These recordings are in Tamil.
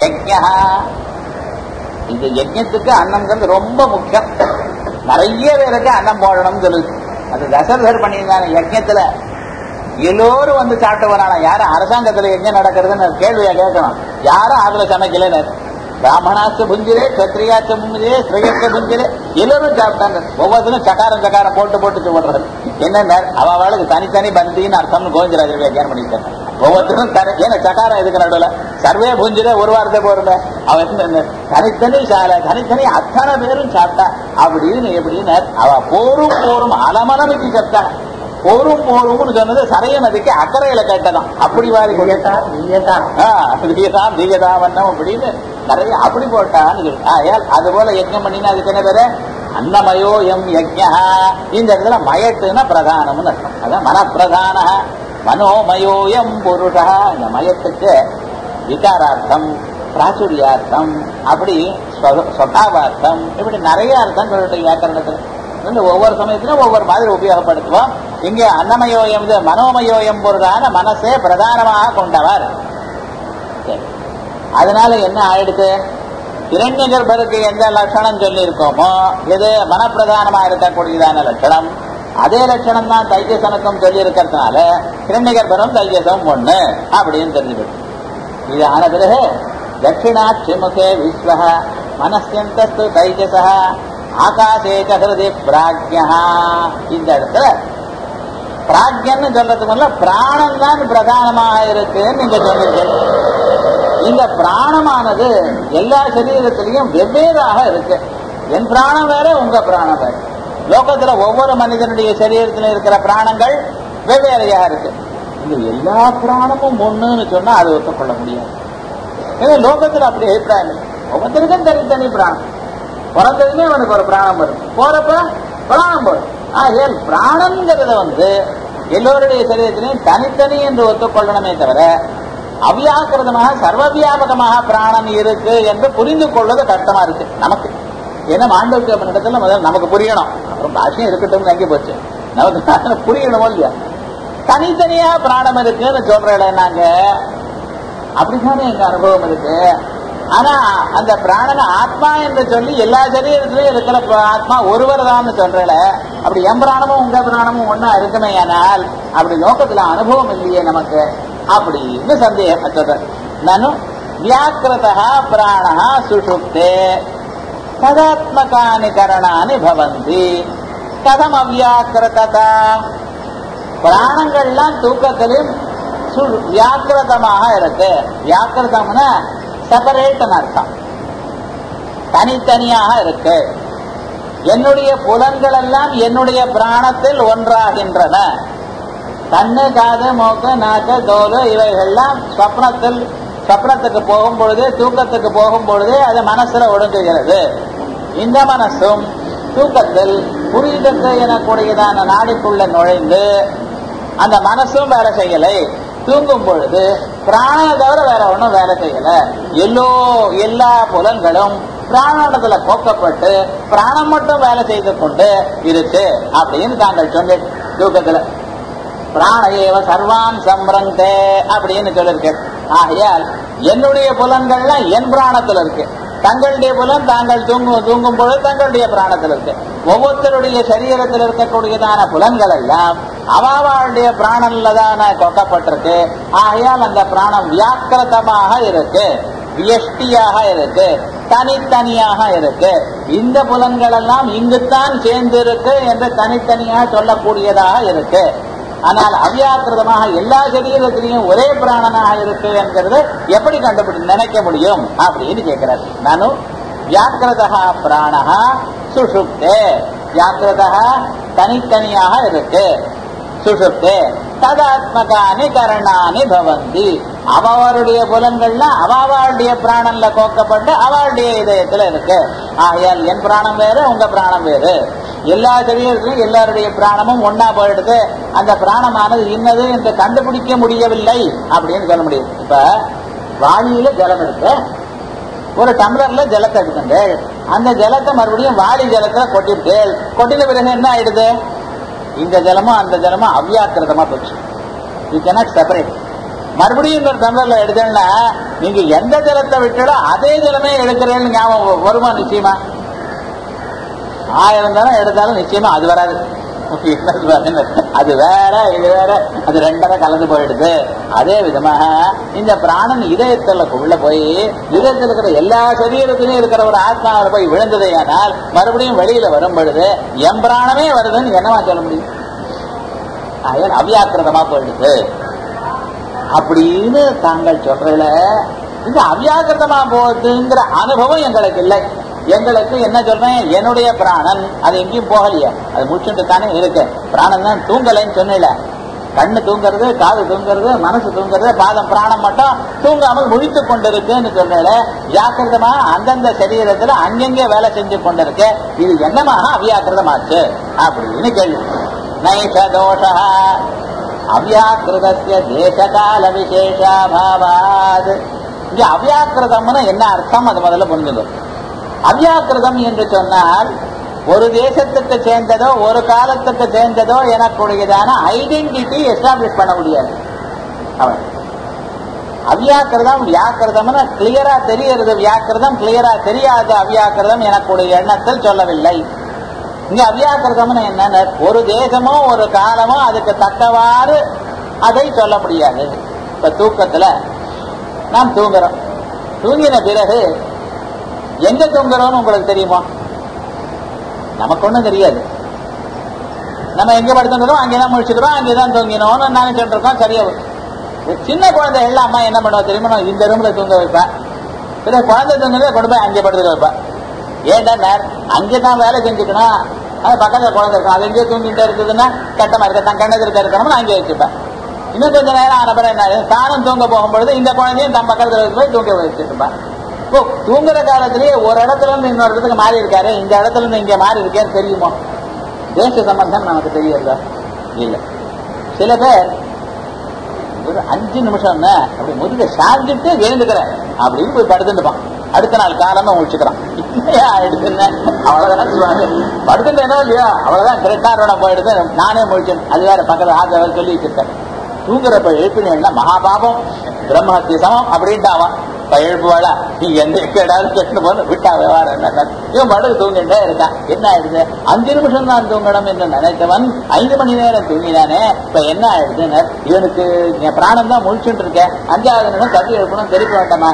யஜ்ஞா இந்த யஜ்ஞத்துக்கு அன்னம்ங்கிறது ரொம்ப முக்கியம் நிறைய பேருக்கு அன்னம் போடணும்னு சொல்லுது அது தசரதர் பண்ணியிருந்தாங்க யஜ்ஞத்துல எல்லோரும் வந்து சாப்பிட்டு வரானா யாரும் அரசாங்கத்துல யஜ்ஞம் நடக்கிறதுன்னு கேள்வியா கேட்கணும் யாரும் அதுல சமைக்கலன்னு பிராமணாச்ச புஞ்சிரே கத்திரியாச்ச புஞ்சிரே ஸ்ரீயச்ச புஞ்சிரே எல்லாரும் சாப்பிட்டாங்க ஒவ்வொருத்தரும் சக்காரம் சக்காரம் போட்டு போட்டு சொல்றது என்னென்ன அவளுக்கு தனித்தனி பந்தின்னு அர்த்தம்னு கோவிந்தராஜர் வியாக்கியானம் பண்ணிட்டாங்க ஒவ்வொருத்தரும் தனி ஏன்னா சக்காரம் எதுக்கு நடுவில் சர்வே புஞ்சிரே ஒரு வாரத்தை போறல அவன் என்ன, தனித்தனி சாலை தனித்தனி அத்தனை பேரும் சாப்பிட்டா அப்படின்னு எப்படின்னு அவ போரும் போரும் அலமலமைக்கு செத்தான் போரும் போரும்னு சொன்னது சரைய நதிக்கு அக்கறையில கேட்டதான் அப்படி வாரி நீயதா நீயதா தீயதா தீயதா வண்ணம் அப்படின்னு நிறைய அப்படி போட்டான்னு சொல்லு. ஆயால் அது போல யஜ்ஞம் பண்ணினா அதுக்கு என்ன பேரு அன்னமயோ எம் யஜ்ஞா இந்த இடத்துல மயட்டுன்னா பிரதானம்னு அர்த்தம் அதான் மனப்பிரதான மனோமயோ எம் புருஷா இந்த மயத்துக்கு விகாரார்த்தம் பிராச்சுரியார்த்தம் அப்படி ஸ்வ- ஸ்வபாவார்த்தம் இப்படி நிறைய அர்த்தம் சொல்லிட்டு வியாக்கரணத்துல வந்து ஒவ்வொரு சமயத்திலும் ஒவ்வொரு மாதிரி உபயோகப்படுத்துவோம் இங்கே அன்னமயோயம் இது மனோமயோயம் பொருளான மனசே பிரதானமாக கொண்டவர் சரி. அதனால என்ன ஆயிடுது இரண்ய கர்ப்பருக்கு எந்த லட்சணம் சொல்லி இருக்கோமோ எது மனப்பிரதானமா இருக்கக்கூடியதான லட்சணம் அதே லட்சணம் தான் தைஜசனுக்கும் சொல்லி இருக்கிறதுனால இரண்ய கர்ப்பரும் தைஜசம் ஒண்ணு அப்படின்னு தெரிஞ்சுக்கிட்டு இது ஆன பிறகு தட்சிணாட்சி முகே விஸ்வ மனசியந்தஸ்து தைஜச ஆகாசே ஹிருதி பிராக்யா இந்த இடத்துல பிராக்யன்னு சொல்றதுக்கு முதல்ல பிராணம் தான் பிரதானமாக இருக்குன்னு நீங்க சொல்லிருக்கீங்க இந்த பிராணமானது எல்லா சரீரத்திலையும் வெவ்வேறாக இருக்கு என் பிராணம் வேற உங்க பிராணம் வேற லோகத்துல ஒவ்வொரு மனிதனுடைய சரீரத்துல இருக்கிற பிராணங்கள் வெவ்வேறையாக இருக்கு இந்த எல்லா பிராணமும் ஒண்ணுன்னு சொன்னா அதை ஒத்துக்கொள்ள முடியாது ஏன்னா லோகத்துல அப்படி அபிப்பிராயம் இல்லை ஒவ்வொருத்தருக்கும் தனித்தனி பிராணம் பிறந்ததுமே அவனுக்கு ஒரு பிராணம் வரும் போறப்ப பிராணம் போடும் ஆ ஏன் பிராணங்கிறத வந்து எல்லோருடைய சரீரத்திலையும் தனித்தனி என்று ஒத்துக்கொள்ளணுமே தவிர அவ்யாக்கிருதமாக சர்வவியாபகமாக பிராணம் இருக்கு என்று புரிந்து கொள்வது கஷ்டமா இருக்கு நமக்கு ஏன்னா மாண்டவிய இடத்துல முதல்ல நமக்கு புரியணும் அப்புறம் பாஷையும் இருக்கட்டும் எங்கே போச்சு நமக்கு புரியணுமோ இல்லையா தனித்தனியா பிராணம் இருக்குன்னு சொல்றேன் நாங்க அப்படித்தானே எங்க அனுபவம் இருக்கு ஆனா அந்த பிராணனை ஆத்மா என்று சொல்லி எல்லா சரீரத்திலையும் இருக்கிற ப- ஆத்மா ஒருவர் தான் சொல்றல அப்படி என் பிராணமும் உங்க பிராணமும் ஒன்னா இருக்குமே ஆனால் அப்படி லோகத்துல அனுபவம் இல்லையே நமக்கு அப்படின்னு சந்தேகம் சொல்றேன் நானும் வியாக்கிரதா பிராணா சுஷுப்தே ததாத்மகானி கரணானி பவந்தி கதம் அவ்யாக்கிரதா பிராணங்கள்லாம் தூக்கத்திலும் சு- வியாக்கிரதமாக இருக்கு வியாக்கிரதம்னா செப்பரேட் அர்த்தம் தனித்தனியாக இருக்கு என்னுடைய புலன்கள் எல்லாம் என்னுடைய பிராணத்தில் ஒன்றாகின்றன கண்ணு காது மூக்கு நாக்கு தோல் இவைகள்லாம் ஸ்வப்னத்தில் ஸ்வப்னத்துக்கு போகும் பொழுது தூக்கத்துக்கு போகும் பொழுது அது மனசுல ஒடுங்குகிறது இந்த மனசும் தூக்கத்தில் புரிதத்தை எனக்கூடியதான நாடிக்குள்ள நுழைந்து அந்த மனசும் வேலை செய்யலை தூங்கும் பொழுது பிராணனை தவிர வேற ஒண்ணும் வேலை செய்யல எல்லோ எல்லா புலன்களும் பிராணத்துல கோக்கப்பட்டு பிராணம் மட்டும் வேலை செய்து கொண்டு இருக்கு அப்படின்னு தாங்கள் சொன்னேன் தூக்கத்துல பிராண ஏவ சர்வான் சம்ரந்தே அப்படின்னு சொல்லிருக்கேன் ஆகையால் என்னுடைய புலன்கள்லாம் என் பிராணத்துல இருக்கு தங்களுடைய புலன் தாங்கள் தூங்கும் தூங்கும் பொழுது தங்களுடைய பிராணத்தில் இருக்கு ஒவ்வொருத்தருடைய சரீரத்தில் இருக்கக்கூடியதான புலன்கள் எல்லாம் அவாவாளுடைய பிராணன்ல தானே கொக்கப்பட்டிருக்கு ஆகையால் அந்த பிராணம் வியாக்கிரதமாக இருக்கு வியஷ்டியாக இருக்கு தனித்தனியாக இருக்கு இந்த புலன்கள் எல்லாம் இங்குத்தான் சேர்ந்து இருக்கு என்று தனித்தனியாக சொல்லக்கூடியதாக இருக்கு ஆனால் அவ்யாக்கிருதமாக எல்லா சரீரத்திலையும் ஒரே பிராணனாக இருக்கு என்கிறது எப்படி கண்டுபிடி நினைக்க முடியும் அப்படின்னு கேட்கிறார் நானும் வியாக்கிரதா பிராணா சுஷுப்தே வியாக்கிரதா தனித்தனியாக இருக்கு சுஷுப்தே ததாத்மகானி கரணானி பவந்தி அவருடைய புலன்கள்ல அவளுடைய பிராணன்ல கோக்கப்பட்டு அவளுடைய இதயத்துல இருக்கு ஆகையால் என் பிராணம் வேறு உங்க பிராணம் வேறு எல்லா சரீரத்திலும் எல்லாருடைய பிராணமும் ஒன்னா போயிடுது அந்த பிராணமானது இன்னது என்று கண்டுபிடிக்க முடியவில்லை அப்படின்னு சொல்ல முடியும் இப்ப வாளியில ஜலம் இருக்கு ஒரு டம்ளர்ல ஜலத்தை எடுத்துங்கள் அந்த ஜலத்தை மறுபடியும் வாளி ஜலத்தை கொட்டிட்டேள் கொட்டின பிறகு என்ன ஆயிடுது இந்த ஜலமும் அந்த ஜலமும் அவ்யாக்கிரதமா போச்சு யூ cannot செப்பரேட் மறுபடியும் இந்த டம்ளர்ல எடுத்தேன்னா நீங்க எந்த ஜலத்தை விட்டடோ அதே ஜலமே எடுக்கிறேன்னு ஞாபகம் வருமா நிச்சயமா ஆயிரம் தரம் எடுத்தாலும் நிச்சயமா அது வராது அது வேற இது வேற அது ரெண்டரை கலந்து போயிடுது அதே விதமாக இந்த பிராணன் இதயத்துல உள்ள போய் இதயத்தில் இருக்கிற எல்லா சரீரத்திலும் இருக்கிற ஒரு ஆத்மாவில் போய் விழுந்ததே ஆனால் மறுபடியும் வெளியில வரும் பொழுது எம் பிராணமே வருதுன்னு என்னவா சொல்ல முடியும் அதன் அவ்யாக்கிரதமா போயிடுது அப்படின்னு தாங்கள் சொல்றல இந்த அவ்யாக்கிரதமா போகுதுங்கிற அனுபவம் எங்களுக்கு இல்லை எங்களுக்கு என்ன சொல்றேன் என்னுடைய பிராணன் அது எங்கேயும் போகலையே அது முடிச்சுட்டு தானே இருக்கு பிராணன் தான் தூங்கலைன்னு சொன்னல கண்ணு தூங்குறது காது தூங்குறது மனசு தூங்குறது பாதம் பிராணம் மட்டும் தூங்காமல் முழித்து கொண்டிருக்குன்னு சொன்னல வியாக்கிரதமா அந்தந்த சரீரத்துல அங்கங்கே வேலை செஞ்சு கொண்டிருக்கு இது என்னமாக அவ்யாக்கிரதமாச்சு அப்படின்னு கேள்வி நைஷ தோஷா அவ்யாக்கிருதஸ்ய தேசகால விசேஷாபாவாத் இங்க அவ்யாக்கிருதம்னு என்ன அர்த்தம் அது முதல்ல புரிஞ்சுக்கும் அவ்யாக்கிருதம் என்று சொன்னால் ஒரு தேசத்துக்கு சேர்ந்ததோ ஒரு காலத்துக்கு சேர்ந்ததோ எனக்குரியதான ஐடென்டிட்டி எஸ்டாப்ளிஷ் பண்ண முடியாது அவன் அவ்யாக்கிருதம் வியாக்கிருதம்னு கிளியரா தெரியறது வியாக்கிருதம் கிளியரா தெரியாது அவ்யாக்கிருதம் எனக்குடைய எண்ணத்தில் சொல்லவில்லை இங்க அவ்யாக்கிருதம்னு என்னன்னு ஒரு தேசமோ ஒரு காலமோ அதுக்கு தக்கவாறு அதை சொல்ல முடியாது இப்ப தூக்கத்துல நாம் தூங்குறோம் தூங்கின பிறகு எங்க தூங்குறோம்னு உங்களுக்கு தெரியுமா நமக்கு ஒண்ணும் தெரியாது நம்ம எங்க படுத்துக்கிறோம் அங்கேதான் முடிச்சுக்கிறோம் அங்கேதான் தூங்கினோம்னு நினைச்சிட்டு இருக்கோம் சரியா சின்ன குழந்தைகள் அம்மா என்ன பண்ணுவா தெரியுமா இந்த ரூம்ல தூங்க வைப்பேன் பிறகு குழந்தை தூங்குறத கொண்டு போய் அங்கே படுத்துக்க வைப்பேன் ஏன்டா அங்கே தான் வேலை செஞ்சுக்கணும் அது பக்கத்துல குழந்தை இருக்கும் அது எங்கேயோ தூங்கிட்டே இருக்குதுன்னா கட்டமா இருக்க தான் கண்ணது இருக்க இருக்கணும் அங்கே வச்சுப்பேன் இன்னும் கொஞ்ச நேரம் ஆன பிறகு என்ன தானும் தூங்க போகும்பொழுது இந்த குழந்தையும் தன் பக்கத்துல போய் தூங்க வச்சுட்டுப்பான் இப்போ தூங்குற காலத்திலேயே ஒரு இடத்துல இருந்து இன்னொரு இடத்துக்கு மாறி இருக்காரு இந்த இடத்துல இருந்து இங்க மாறி இருக்கேன்னு தெரியுமோ தேச சம்பந்தம் நமக்கு தெரியுதா இல்ல சில பேர் ஒரு அஞ்சு நிமிஷம் அப்படி முதுக சாஞ்சிட்டு எழுந்துக்கிறேன் அப்படின்னு போய் படுத்துட்டுப்பான் அடுத்த நாள் காலமா முடிச்சுக்கிறான் இல்லையா ஆயிடுச்சுன்னு அவ்வளவுதான் சொல்லுவாங்க படுத்துட்டேனோ இல்லையா அவ்வளவுதான் கிரெட்டாரோட போயிடுது நானே முடிச்சேன் அது வேற பக்கத்துல ஆதரவு சொல்லி வச்சிருக்கேன் தூங்குறப்ப எழுப்பினேன்னா மகாபாபம் பிரம்மஹத்திய சமம் அப்படின்ட்டாவான் இப்ப எழுப்புவாளா நீ எந்த எக்கடாவது கெட்டு போது விட்டா விவகாரம் என்ன இவன் படுக்கு தூங்கிட்டே இருக்கான் என்ன ஆயிடுது அஞ்சு நிமிஷம் தான் தூங்கணும் என்று நினைத்தவன் ஐந்து மணி நேரம் தூங்கினானே இப்ப என்ன ஆயிடுதுன்னு இவனுக்கு என் பிராணம் தான் முழிச்சுட்டு இருக்கேன் அஞ்சாவது நிமிஷம் தட்டி எழுப்பணும் தெரிவிக்க வேண்டாமா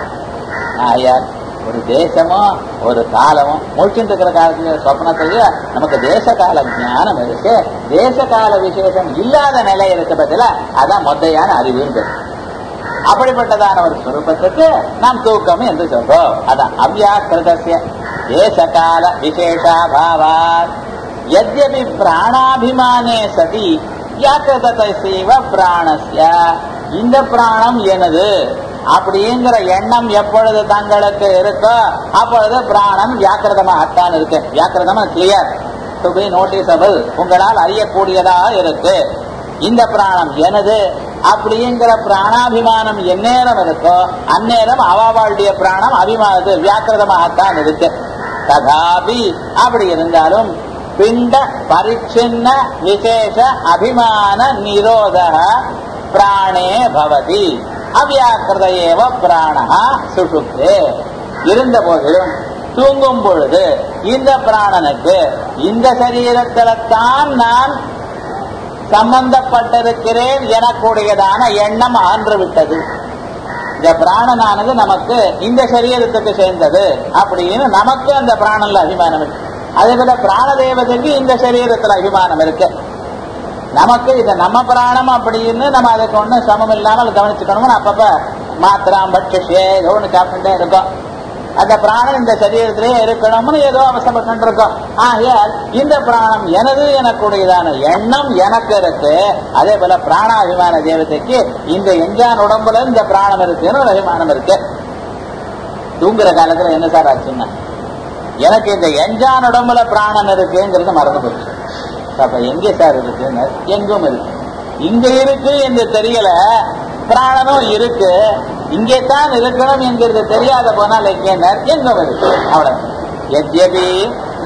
ஆயா ஒரு தேசமோ ஒரு காலமோ முழிச்சுட்டு இருக்கிற காலத்துல சொப்னத்திலேயே நமக்கு தேச கால ஞானம் இருக்கு தேச கால விசேஷம் இல்லாத நிலை இருக்க பத்தில அதான் மொத்தையான அறிவுன்னு அப்படிப்பட்டதான ஒரு ஸ்வரூபத்துக்கு நாம் தூக்கம் என்று சொல்றோம் அதான் அவ்யாக்கிருதசிய தேசகால விசேஷாபாவாத் யத்யபி பிராணாபிமானே சதி வியாக்கிருதசைவ பிராணஸ்ய இந்த பிராணம் எனது அப்படிங்கிற எண்ணம் எப்பொழுது தங்களுக்கு இருக்கோ அப்பொழுது பிராணம் வியாக்கிரதமாகத்தான் இருக்கு வியாக்கிரதமா கிளியர் டு பி நோட்டிசபிள் உங்களால் அறியக்கூடியதாக இருக்கு இந்த பிராணம் எனது அப்படிங்கிற பிராணாபிமானம் எந்நேரம் இருக்கோ அந்நேரம் அவாவாளுடைய பிராணம் அபிமானது வியாக்கிரதமாகத்தான் இருக்கு ததாபி அப்படி இருந்தாலும் பிண்ட பரிச்சின்ன விசேஷ அபிமான நிரோத பிராணே பவதி அவ்யாக்கிருத ஏவ பிராணா சுஷுப்தே இருந்த போதிலும் தூங்கும் பொழுது இந்த பிராணனுக்கு இந்த சரீரத்தில்தான் நான் சம்பந்தப்பட்டிருக்கிறேன் எனக்கூடியதான எண்ணம் அகன்று விட்டது இந்த பிராணனானது நமக்கு இந்த சரீரத்துக்கு சேர்ந்தது அப்படின்னு நமக்கு அந்த பிராணன்ல அபிமானம் இருக்கு அதே போல பிராண தேவதைக்கு இந்த சரீரத்துல அபிமானம் இருக்கு நமக்கு இது நம்ம பிராணம் அப்படின்னு நம்ம அதுக்கு ஒன்றும் சமம் இல்லாமல் கவனிச்சுக்கணும்னு அப்பப்ப மாத்திரம் பட்சே ஏதோ ஒன்று சாப்பிட்டுட்டே இருக்கோம் அந்த பிராணம் இந்த சரீரத்திலேயே இருக்கணும்னு ஏதோ அவசரப்பட்டு இருக்கோம் ஆகையால் இந்த பிராணம் எனது எனக்குடையதான எண்ணம் எனக்கு இருக்கு அதே போல பிராணாபிமான தேவதைக்கு இந்த எஞ்சான் உடம்புல இந்த பிராணம் இருக்குன்னு ஒரு அபிமானம் இருக்கு தூங்குற காலத்துல என்ன சார் ஆச்சுன்னா எனக்கு இந்த எஞ்சான் உடம்புல பிராணம் இருக்குங்கிறது மறந்து போச்சு அப்ப எங்கே சார் இருக்குன்னு எங்கும் இருக்கு இங்க இருக்கு என்று தெரியல பிராணனும் இருக்கு இங்கே தான் இருக்கணும் என்கிறது தெரியாத போனால் எங்கே எங்கும் இருக்கு அவ்வளவு எத்யபி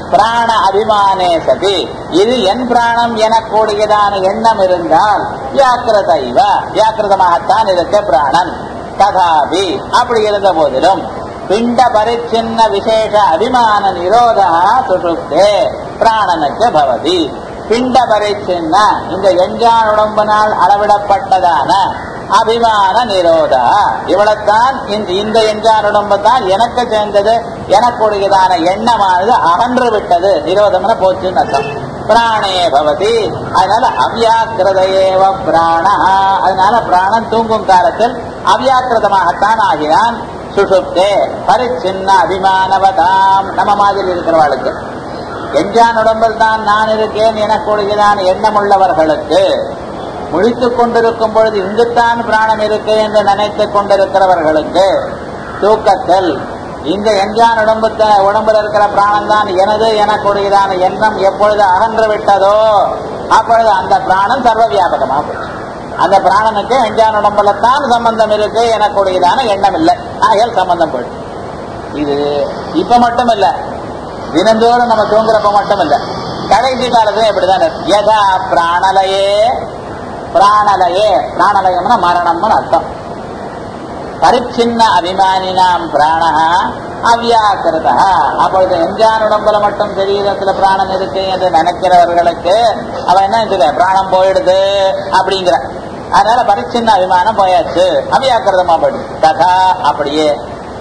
பிராண அபிமானே சதி இது என் பிராணம் எனக்கூடியதான எண்ணம் இருந்தால் வியாக்கிரத இவ வியாக்கிரதமாகத்தான் இருக்க பிராணன் ததாபி அப்படி இருந்த போதிலும் பிண்ட பரிச்சின்ன விசேஷ அபிமான நிரோதா சுசுப்தே பிராணனுக்கு பவதி பிண்ட பரிச்சின்ன இந்த எஞ்சான் உடம்பினால் அளவிடப்பட்டதான அபிமான நிரோதா இவ்வளத்தான் இந்த இந்த எஞ்சான் உடம்பு தான் எனக்கு சேர்ந்தது எனக்குடையதான எண்ணமானது அகன்று விட்டது நிரோதம்னு போச்சுன்னு அர்த்தம் பிராணே பவதி அதனால அவ்யாக்கிரதையேவ பிராணா அதனால பிராணன் தூங்கும் காலத்தில் அவ்யாக்கிரதமாகத்தான் ஆகிறான் சுசுப்தே பரிச்சின்ன அபிமானவதாம் நம்ம மாதிரி இருக்கிறவர்களுக்கு எஞ்சான் உடம்பில் தான் நான் இருக்கேன் எனக்குடையதான எண்ணம் உள்ளவர்களுக்கு முழித்துக் கொண்டிருக்கும் பொழுது இங்குத்தான் பிராணம் இருக்கு என்று நினைத்துக் கொண்டிருக்கிறவர்களுக்கு தூக்கத்தில் இந்த எஞ்சான் உடம்பு உடம்புல இருக்கிற பிராணம் தான் எனது எனக்குடையதான எண்ணம் எப்பொழுது அகன்று விட்டதோ அப்பொழுது அந்த பிராணம் சர்வ வியாபகமாக போச்சு அந்த பிராணனுக்கு எஞ்சான் உடம்புல தான் சம்பந்தம் இருக்கு எனக்குடையதான எண்ணம் இல்லை ஆகையால் சம்பந்தம் போயிடுச்சு இது இப்ப மட்டும் இல்ல தினந்தோறும் நம்ம தூங்குறப்ப மட்டும் இல்ல கடைசி காலத்துல இப்படிதான் இருக்கு. யதா பிராணலயே பிராணலயே பிராணலயம்னா மரணம்னு அர்த்தம் பரிச்சின்ன அபிமானினாம் பிராணா அவ்யாக்கிருதா அப்பொழுது எஞ்சான் உடம்புல மட்டும் சரீரத்துல பிராணம் இருக்கு என்று நினைக்கிறவர்களுக்கு அவன் என்ன இருக்குது பிராணம் போயிடுது அப்படிங்கிற அதனால பரிச்சின்ன அபிமானம் போயாச்சு அவ்யாக்கிருதமா போயிடுது ததா அப்படியே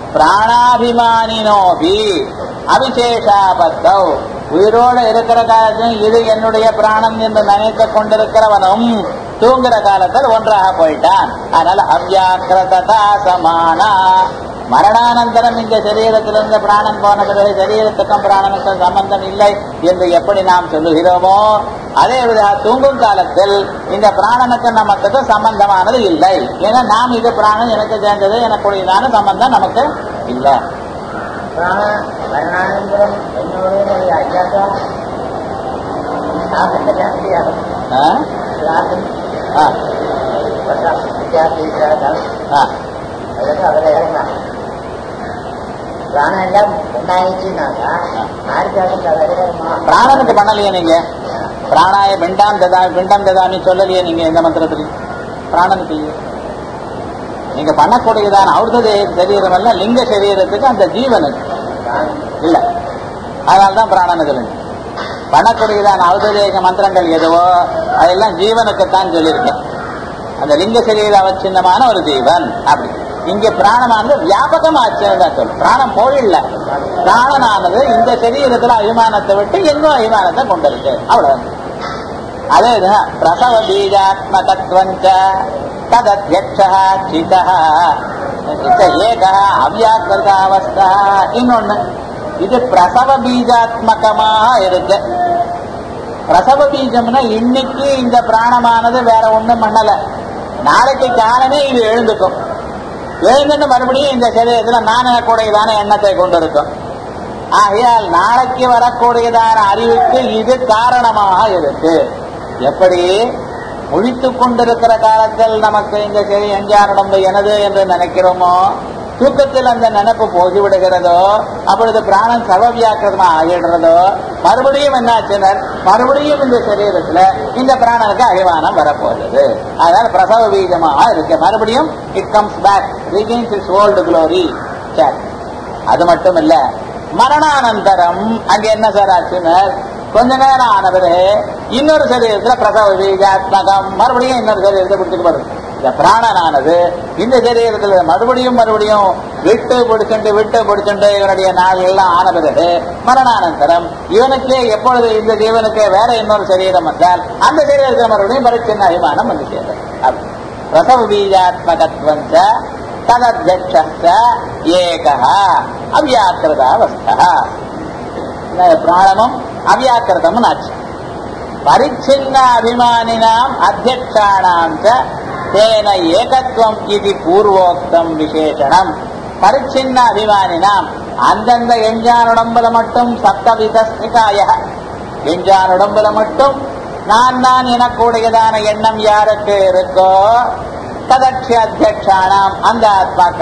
பிராணாபிமானினோபி அவிசேஷாபத்தௌ உயிரோடு இருக்கிற காலத்திலும் இது என்னுடைய பிராணம் என்று நினைத்துக் கொண்டிருக்கிறவனும் தூங்குற காலத்தில் ஒன்றாக போயிட்டான் அதனால அவ்யாக்கிரதா சமானா மரணானந்தரம் இந்த சரீரத்திலிருந்து பிராணன் போன பிறகு சரீரத்துக்கும் பிராணனுக்கும் சம்பந்தம் இல்லை என்று எப்படி நாம் சொல்லுகிறோமோ அதே வித தூங்கும் காலத்தில் இந்த பிராணனுக்கு நமக்கு சம்பந்தமானது இல்லை ஏன்னா நாம் இது பிராணன் எனக்கு சேர்ந்தது எனக்குரியதான சம்பந்தம் நமக்கு இல்லை ಪ್ರಾಣ ಮರಣಾನಂತರಂ ಎನ್ನುವುದೇ ನನಗೆ ಅಜ್ಞಾತ ಶಾಸಕ ಜಾಸ್ತಿ ಆಗುತ್ತೆ ஆ? ஆ, ಜಾಸ್ತಿ ஆ. ಅದಕ್ಕೆ ಅದರ ಹೇಳೋಣ ಪ್ರಾಣ ಎಲ್ಲ ಉನ್ನಾಯಿಸಿದಾಗ ಆರ್ಗಾಗುತ್ತೆ ಅದರ பிராணனுக்கு பண்ணலையே நீங்க பிராணாய பிண்டாம் ததா பிண்டம் ததாமி சொல்லலையே நீங்க எந்த மந்திரத்திலையும் பிராணனுக்கு இல்லையே. நீங்க பண்ணக்கூடியதான ஔஷத சரீரம் எல்லாம் லிங்க சரீரத்துக்கு அந்த ஜீவனுக்கு இல்ல அதனால்தான் பிராணனுக்கு இல்லை. பண்ணக்கூடியதான ஔஷதேக மந்திரங்கள் எதுவோ அதெல்லாம் ஜீவனுக்குத்தான் சொல்லியிருக்கேன் அந்த லிங்க சரீர அவச்சின்னமான ஒரு ஜீவன் அப்படி இங்க பிராணமானது வியாபகமாச்சுன்னு தான் சொல்லு பிராணம் போயிடல பிராணனானது இந்த சரீரத்துல அபிமானத்தை விட்டு எங்கும் அபிமானத்தை கொண்டிருக்கு அவ்வளவு அதே இதுதான் பிரசவ பீஜாத்மகத்வஞ்ச ததத்யக்ஷா சிதः இத்த ஏகா அவ்யாக்கிருதாவஸ்தா இன்னொன்னு இது பிரசவ பீஜாத்மகமாக இருக்கு பிரசவ பீஜம்னா இன்னைக்கு இந்த பிராணமானது வேற ஒண்ணும் பண்ணல நாளைக்கு காலமே இது எழுந்துக்கும் எழுந்துட்டு மறுபடியும் இந்த சரீரத்துல நான் எனக்கூடியதான எண்ணத்தை கொண்டிருக்கும் ஆகையால் நாளைக்கு வரக்கூடியதான அறிவுக்கு இது காரணமாக இருக்கு எப்படி முழித்துக் கொண்டிருக்கிற காலத்தில் நமக்கு இந்த சரி எஞ்சான் உடம்பு எனது என்று நினைக்கிறோமோ தூக்கத்தில் அந்த நினைப்பு போகி விடுகிறதோ அப்பொழுது பிராணம் சர்வவியாக்கிரமா ஆகிடுறதோ மறுபடியும் என்னாச்சுனர் மறுபடியும் இந்த சரீரத்துல இந்த பிராணனுக்கு அபிமானம் வரப்போகுது அதனால பிரசவ பீஜமா இருக்கு மறுபடியும் it comes back regains its old glory அது மட்டும் இல்ல மரணானந்தரம் அங்க என்ன சார் ஆச்சுனர் கொஞ்ச நேரம் ஆன பிறகு இன்னொரு சரீரத்துல பிரசவ பீஜாத்மகம் மறுபடியும் இன்னொரு சரீரத்தை பிடிச்சிட்டு வருது இந்த பிராணனானது இந்த சரீரத்துல மறுபடியும் மறுபடியும் விட்டு பிடிச்சுண்டு விட்டு பிடிச்சுண்டு இவனுடைய நாள் எல்லாம் ஆன பிறகு மரணானந்தரம் இவனுக்கே எப்பொழுது இந்த ஜீவனுக்கு வேற இன்னொரு சரீரம் வந்தால் அந்த சரீரத்தில் மறுபடியும் பரிச்சின்ன அபிமானம் வந்து சேரும் அப்படி. பிரசவ பீஜாத்மகத்வஞ்ச ததத்யக்ஷ ஏகா அவ்யாக்கிருதாவஸ்தா பிராணமும் அவ்யாக்கிருதமும் ஆச்சு பரிச்சின்ன அபிமானினாம் அத்தியக்ஷாணாம் ச தேன ஏகத்துவம் இது பூர்வோக்தம் விசேஷணம் பரிச்சின்ன அபிமானினாம் அந்தந்த எஞ்சான் உடம்புல மட்டும் சப்தவிதஸ்திகாய எஞ்சான் உடம்புல மட்டும் நான் தான் எனக்கூடியதான எண்ணம் யாருக்கு இருக்கோ ததட்சி அத்தியக்ஷானாம் அந்த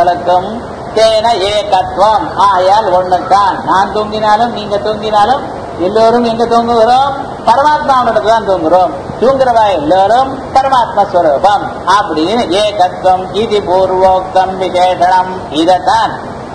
ஆத்மாக்களுக்கும் தேன ஏகத்துவம் ஆயால் ஒண்ணுதான் நான் தூங்கினாலும் நீங்க தூங்கினாலும் எல்லோரும் எங்க தூங்குகிறோம் பரமாத்மாவிடத்துல தான் தூங்குறோம் தூங்குறவா எல்லோரும் பரமாத்மா ஸ்வரூபம் அப்படின்னு ஏகத்துவம் இது பூர்வோக்தம் விசேஷனம் இதத்தான்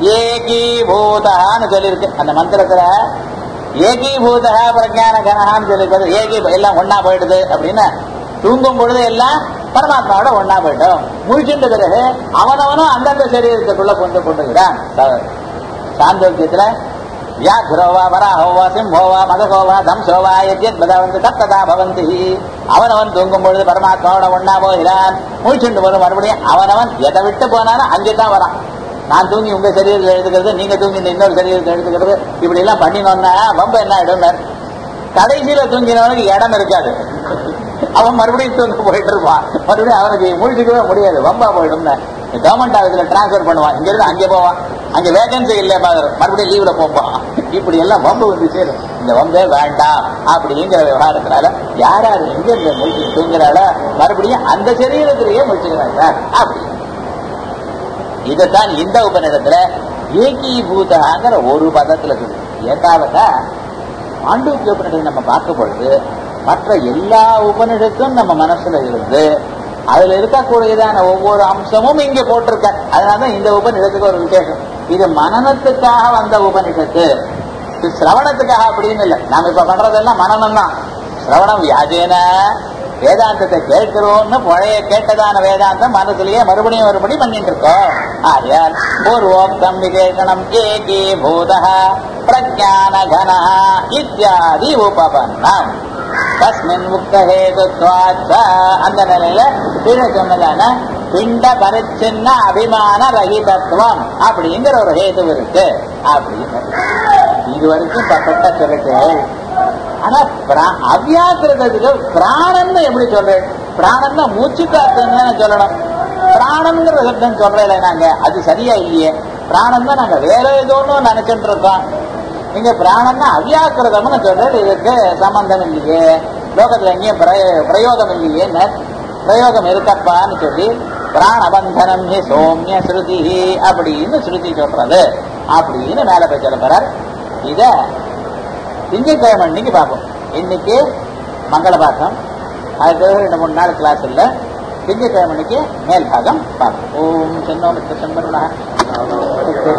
ஏகீபூதான்னு சொல்லியிருக்கு அந்த மந்திரத்துல ஏகீபூதா பிரஜான கனகான்னு சொல்லியிருக்கிறது ஏகி எல்லாம் ஒன்னா போயிடுது அப்படின்னு தூங்கும் பொழுது எல்லாம் பரமாத்மாவோட ஒன்னா போயிட்டோம் முழிச்சுட்ட பிறகு அவனவனும் அந்தந்த சரீரத்துக்குள்ள கொண்டு கொண்டுகிறான் சாந்தோக்கியத்துல வியாக்ரோவா வராஹோவா சிம்ஹோவா மதகோவா தம்சோவா எத்யத் பதவந்து தத்ததா பவந்தி அவனவன் தூங்கும் பொழுது பரமாத்மாவோட ஒன்னா போகிறான் முழிச்சுண்டு வரும் மறுபடியும் அவனவன் எதை விட்டு போனாலும் அங்கே தான் வரான் நான் தூங்கி உங்க சரீரத்தில் எடுத்துக்கிறது நீங்க தூங்கி இந்த இன்னொரு சரீரத்தை எடுத்துக்கிறது இப்படி எல்லாம் பண்ணினோம்னா வம்ப என்ன ஆயிடும் கடைசியில தூங்கினவனுக்கு இடம் இருக்காது அவன் மறுபடியும் தூங்க போயிட்டு இருப்பான் மறுபடியும் அவனுக்கு முழிச்சுக்கவே முடியாது வம்பா போயிடும்னு கவர்மெண்ட் ஆஃபீஸ்ல டிரான்ஸ்பர் பண்ணுவான் இங்க இருந்து அங்கே போவான் அங்க வேகன்சி இல்ல மறுபடியும் லீவ்ல போவான் இப்படி எல்லாம் வம்பு வந்து சேரும் இந்த வம்பே வேண்டாம் அப்படிங்கிற விவகாரத்தினால யார் யார் எங்க இந்த முடிச்சு தூங்குறாளோ மறுபடியும் அந்த சரீரத்திலேயே முடிச்சுக்கிறாங்க அப்படி இதைத்தான் இந்த உபநிடத்துல ஏகீபூதாங்கிற ஒரு பதத்துல சொல்லு ஏதாவது மாண்டூக்கிய உபநிடத்தை நம்ம பார்க்கும் பொழுது மற்ற எல்லா உபநிடத்தும் நம்ம மனசுல இருந்து அதுல இருக்கக்கூடியதான ஒவ்வொரு அம்சமும் இங்க போட்டிருக்க அதனாலதான் இந்த உபநிடத்துக்கு ஒரு விசேஷம் இது மனநத்துக்காக வந்த உபநிடத்து இது சிரவணத்துக்காக அப்படின்னு இல்லை நாம இப்ப பண்றதெல்லாம் மனநம் தான் சிரவணம் வியாஜேன வேதாந்தத்தை கேட்கிறோம்னு பழைய கேட்டதான வேதாந்தம் மனசுலயே மறுபடியும் மறுபடி பண்ணிட்டு இருக்கோம் ஆயால் பூர்வோக்தம் விசேஷனம் ஏகே பூத பிரஜான கன இத்தியாதி உபபன்னம் தஸ்மின் முக்த ஹேதுத்வாச்ச அந்த நிலையில கீழே சொன்னதான பிண்ட பரிச்சின்ன அபிமான ரஹிதத்துவம் அப்படிங்கிற ஒரு ஹேது இருக்கு அப்படின்னு இது வரைக்கும் பக்கத்தா சொல்லிட்டு ஆனா பிரா- அவ்யாக்கிரதத்துக்கு பிராணன் எப்படி சொல்றேன் பிராணன்னா மூச்சு காத்துன்னு சொல்லணும் பிராணங்கிற சப்தம் சொல்றேன் நாங்க அது சரியா இல்லையே பிராணம் தான் நாங்க வேற ஏதோ ஒண்ணு நினைச்சிட்டு இருக்கோம் நீங்க பிராணம்னா அவ்யாக்கிரதம்னு சொல்றது இதுக்கு சம்பந்தம் இல்லையே லோகத்துல எங்கேயும் பிரய- பிரயோகம் இல்லையே பிரயோகம் இருக்கப்பான்னு சொல்லி பிராணபந்தனம் ஹி சோம்ய ஸ்ருதி அப்படின்னு ஸ்ருதி சொல்றது அப்படின்னு மேல போய் சொல்ல போறார் இத திங்கட்கிழமை அன்னைக்கு பார்ப்போம் இன்னைக்கு மங்கள பாகம் அதுக்கு ரெண்டு மூணு நாள் கிளாஸ் இல்ல திங்கட்கிழமை அன்னைக்கு மேல் பாகம் பார்ப்போம் ஓம் சென்னோ மித்த செம்பருணா